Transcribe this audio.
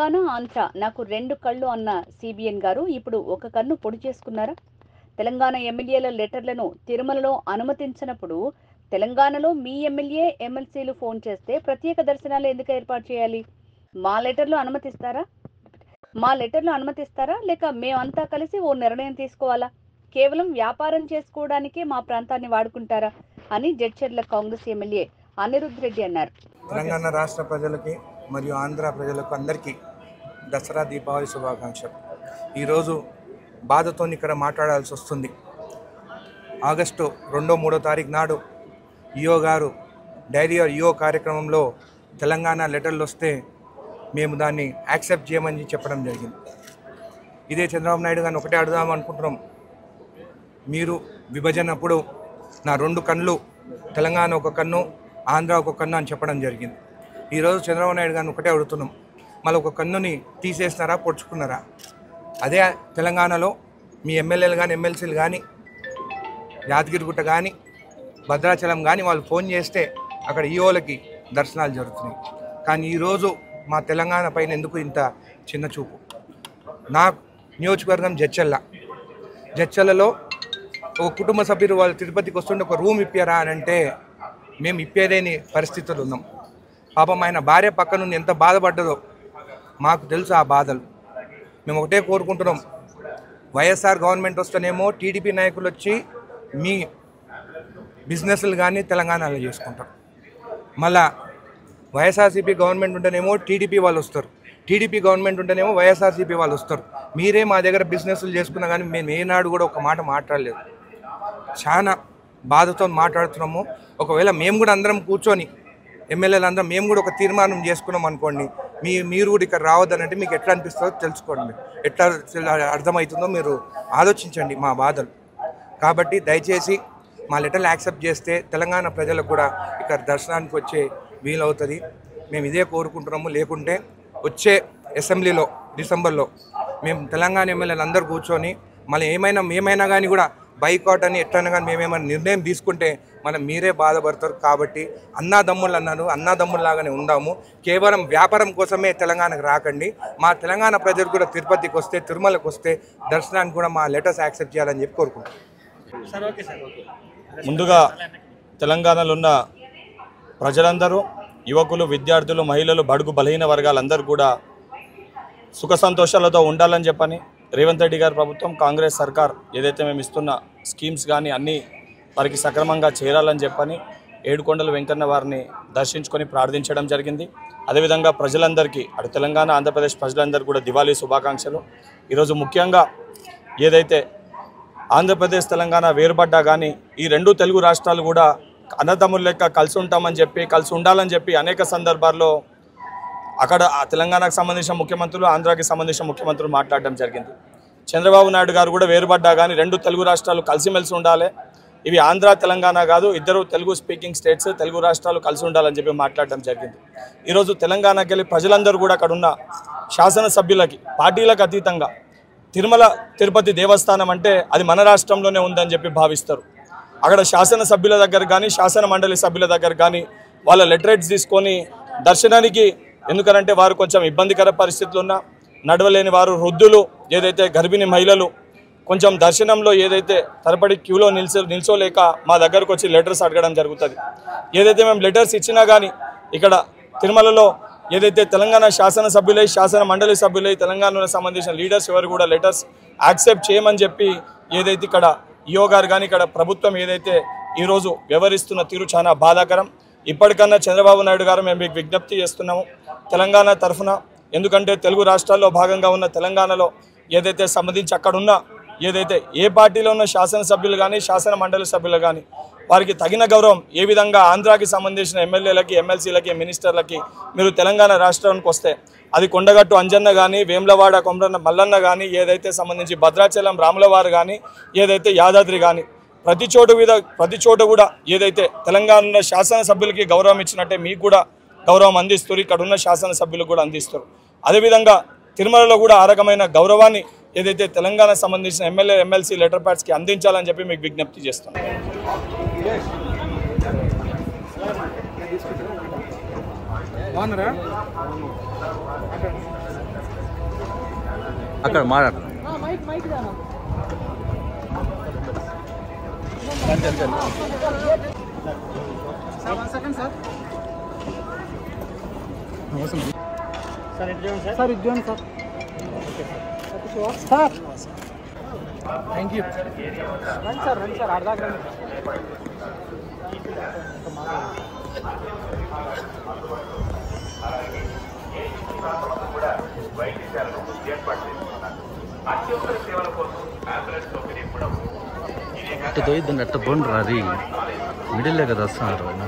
తెలంగాణ ఆంధ్ర నాకు రెండు కళ్ళు అన్న సిబిఎన్ గారు ఇప్పుడు ఒక కన్ను పొడి చేసుకున్నారా తెలంగాణ ఎమ్మెల్యేల లెటర్లను తిరుమలలో అనుమతించనప్పుడు తెలంగాణలో మీ ఎమ్మెల్యే ఎమ్మెల్సీలు ఫోన్ చేస్తే ప్రత్యేక దర్శనాలు ఎందుకు ఏర్పాటు చేయాలి మా లెటర్లు అనుమతిస్తారా మా లెటర్లు అనుమతిస్తారా లేక మేమంతా కలిసి ఓ నిర్ణయం తీసుకోవాలా కేవలం వ్యాపారం చేసుకోవడానికే మా ప్రాంతాన్ని వాడుకుంటారా అని జడ్చర్ల కాంగ్రెస్ ఎమ్మెల్యే అనిరుద్ రెడ్డి అన్నారు తెలంగాణ రాష్ట్ర ప్రజలకి మరియు ఆంధ్ర ప్రజలకు అందరికీ దసరా దీపావళి శుభాకాంక్షలు ఈరోజు బాధతో ఇక్కడ మాట్లాడాల్సి వస్తుంది ఆగస్టు రెండో మూడో తారీఖు నాడు ఈఓ గారు డైరీ ఆర్ ఈఓ కార్యక్రమంలో తెలంగాణ లెటర్లు వస్తే మేము దాన్ని యాక్సెప్ట్ చేయమని చెప్పడం జరిగింది ఇదే చంద్రబాబు నాయుడు గారిని ఒకటే అడుగుదాం అనుకుంటున్నాం మీరు విభజన అప్పుడు నా రెండు కళ్ళు తెలంగాణ ఒక కన్ను ఆంధ్ర ఒక కన్ను అని చెప్పడం జరిగింది ఈరోజు చంద్రబాబు నాయుడు గారిని ఒకటే అడుగుతున్నాం మళ్ళీ ఒక కన్నుని తీసేసినారా పొడుచుకున్నారా అదే తెలంగాణలో మీ ఎమ్మెల్యేలు కానీ ఎమ్మెల్సీలు కానీ యాదగిరిగుట్ట కానీ భద్రాచలం కానీ వాళ్ళు ఫోన్ చేస్తే అక్కడ ఈఓలకి దర్శనాలు జరుగుతున్నాయి కానీ ఈరోజు మా తెలంగాణ పైన ఎందుకు ఇంత చిన్న చూపు నా నియోజకవర్గం జడ్చల్ల జడ్చల్లలో ఒక కుటుంబ సభ్యులు వాళ్ళు తిరుపతికి వస్తుంటే ఒక రూమ్ ఇప్పారా అని అంటే మేము ఇప్పేదేని పరిస్థితులు ఉన్నాం పాపం ఆయన భార్య పక్క నుండి ఎంత బాధపడ్డదో మాకు తెలుసు ఆ బాధలు మేము ఒకటే కోరుకుంటున్నాం వైఎస్ఆర్ గవర్నమెంట్ వస్తేనేమో టీడీపీ నాయకులు వచ్చి మీ బిజినెస్లు కానీ తెలంగాణలో చేసుకుంటారు మళ్ళా వైఎస్ఆర్సీపీ గవర్నమెంట్ ఉంటేనేమో టీడీపీ వాళ్ళు వస్తారు టీడీపీ గవర్నమెంట్ ఉంటేనేమో వైఎస్ఆర్సీపీ వాళ్ళు వస్తారు మీరే మా దగ్గర బిజినెస్లు చేసుకున్నా కానీ మేము ఏనాడు కూడా ఒక మాట మాట్లాడలేదు చాలా బాధతో మాట్లాడుతున్నాము ఒకవేళ మేము కూడా అందరం కూర్చొని ఎమ్మెల్యేలు అందరం మేము కూడా ఒక తీర్మానం చేసుకున్నాం అనుకోండి మీ మీరు కూడా ఇక్కడ రావద్దనంటే మీకు ఎట్లా అనిపిస్తుందో తెలుసుకోండి మీరు ఎట్లా అర్థమవుతుందో మీరు ఆలోచించండి మా బాధలు కాబట్టి దయచేసి మా లెటర్లు యాక్సెప్ట్ చేస్తే తెలంగాణ ప్రజలకు కూడా ఇక్కడ దర్శనానికి వచ్చే వీలవుతుంది మేము ఇదే కోరుకుంటున్నాము లేకుంటే వచ్చే అసెంబ్లీలో డిసెంబర్లో మేము తెలంగాణ ఎమ్మెల్యేలు అందరూ కూర్చొని మళ్ళీ ఏమైనా మేమైనా కానీ కూడా బైకాట్ అని ఎట్లయినా కానీ మేమేమైనా నిర్ణయం తీసుకుంటే మనం మీరే బాధపడతారు కాబట్టి అన్నాదమ్ముళ్ళు అన్నారు అన్నాదమ్ముల్లాగానే ఉందాము కేవలం వ్యాపారం కోసమే తెలంగాణకు రాకండి మా తెలంగాణ ప్రజలు కూడా తిరుపతికి వస్తే తిరుమలకు వస్తే దర్శనానికి కూడా మా లెటర్స్ యాక్సెప్ట్ చేయాలని చెప్పి కోరుకుంటున్నాం ముందుగా తెలంగాణలో ఉన్న ప్రజలందరూ యువకులు విద్యార్థులు మహిళలు బడుగు బలహీన వర్గాలందరూ కూడా సుఖ సంతోషాలతో ఉండాలని చెప్పని రేవంత్ రెడ్డి గారి ప్రభుత్వం కాంగ్రెస్ సర్కార్ ఏదైతే మేము ఇస్తున్న స్కీమ్స్ కానీ అన్నీ వారికి సక్రమంగా చేరాలని చెప్పని ఏడుకొండల వెంకన్న వారిని దర్శించుకొని ప్రార్థించడం జరిగింది అదేవిధంగా ప్రజలందరికీ అటు తెలంగాణ ఆంధ్రప్రదేశ్ ప్రజలందరికీ కూడా దివాళీ శుభాకాంక్షలు ఈరోజు ముఖ్యంగా ఏదైతే ఆంధ్రప్రదేశ్ తెలంగాణ వేరుపడ్డా కానీ ఈ రెండు తెలుగు రాష్ట్రాలు కూడా అన్నదమ్ముల లెక్క కలిసి ఉంటామని చెప్పి కలిసి ఉండాలని చెప్పి అనేక సందర్భాల్లో అక్కడ ఆ తెలంగాణకు సంబంధించిన ముఖ్యమంత్రులు ఆంధ్రాకి సంబంధించిన ముఖ్యమంత్రులు మాట్లాడడం జరిగింది చంద్రబాబు నాయుడు గారు కూడా వేరుపడ్డా కానీ రెండు తెలుగు రాష్ట్రాలు కలిసిమెలిసి ఉండాలి ఇవి ఆంధ్ర తెలంగాణ కాదు ఇద్దరు తెలుగు స్పీకింగ్ స్టేట్స్ తెలుగు రాష్ట్రాలు కలిసి ఉండాలని చెప్పి మాట్లాడడం జరిగింది ఈరోజు తెలంగాణకి వెళ్ళి ప్రజలందరూ కూడా అక్కడ ఉన్న శాసనసభ్యులకి పార్టీలకు అతీతంగా తిరుమల తిరుపతి దేవస్థానం అంటే అది మన రాష్ట్రంలోనే ఉందని చెప్పి భావిస్తారు అక్కడ శాసనసభ్యుల దగ్గర కానీ శాసన మండలి సభ్యుల దగ్గర కానీ వాళ్ళ లెటరేట్స్ తీసుకొని దర్శనానికి ఎందుకనంటే వారు కొంచెం ఇబ్బందికర పరిస్థితులు ఉన్నా నడవలేని వారు వృద్ధులు ఏదైతే గర్భిణీ మహిళలు కొంచెం దర్శనంలో ఏదైతే తరపడి క్యూలో నిల్చో నిల్చోలేక మా దగ్గరకు వచ్చి లెటర్స్ అడగడం జరుగుతుంది ఏదైతే మేము లెటర్స్ ఇచ్చినా కానీ ఇక్కడ తిరుమలలో ఏదైతే తెలంగాణ శాసనసభ్యులై శాసన మండలి సభ్యులై తెలంగాణలో సంబంధించిన లీడర్స్ ఎవరు కూడా లెటర్స్ యాక్సెప్ట్ చేయమని చెప్పి ఏదైతే ఇక్కడ ఈఓ గారు కానీ ఇక్కడ ప్రభుత్వం ఏదైతే ఈరోజు వ్యవహరిస్తున్న తీరు చాలా బాధాకరం ఇప్పటికన్నా చంద్రబాబు నాయుడు గారు మేము మీకు విజ్ఞప్తి చేస్తున్నాము తెలంగాణ తరఫున ఎందుకంటే తెలుగు రాష్ట్రాల్లో భాగంగా ఉన్న తెలంగాణలో ఏదైతే సంబంధించి అక్కడ ఉన్న ఏదైతే ఏ పార్టీలో ఉన్న శాసనసభ్యులు కానీ శాసన మండలి సభ్యులు కానీ వారికి తగిన గౌరవం ఏ విధంగా ఆంధ్రాకి సంబంధించిన ఎమ్మెల్యేలకి ఎమ్మెల్సీలకి మినిస్టర్లకి మీరు తెలంగాణ రాష్ట్రానికి వస్తే అది కొండగట్టు అంజన్న కానీ వేములవాడ కొమరన్న మల్లన్న కానీ ఏదైతే సంబంధించి భద్రాచలం రాములవారు కానీ ఏదైతే యాదాద్రి కానీ ప్రతి చోటు మీద ప్రతి చోట కూడా ఏదైతే తెలంగాణ ఉన్న శాసనసభ్యులకి గౌరవం ఇచ్చినట్టే మీకు కూడా గౌరవం అందిస్తారు ఇక్కడ ఉన్న శాసనసభ్యులకు కూడా అందిస్తారు అదేవిధంగా తిరుమలలో కూడా ఆ రకమైన గౌరవాన్ని ఏదైతే తెలంగాణ సంబంధించిన ఎమ్మెల్యే ఎమ్మెల్సీ లెటర్ ప్యాడ్స్కి అందించాలని చెప్పి మీకు విజ్ఞప్తి చేస్తున్నాను బాగున్నారా అక్కడ మాట్లాడు సార్ ఇద్దాం సార్ సార్ థ్యాంక్ యూ రండి సార్ రండి సార్ అర్ధాక రండి అట్ట దొయ్యద్దండి అట్ట బోండ్రు అది మిడిల్లే కదా వస్తున్నారు ఆయన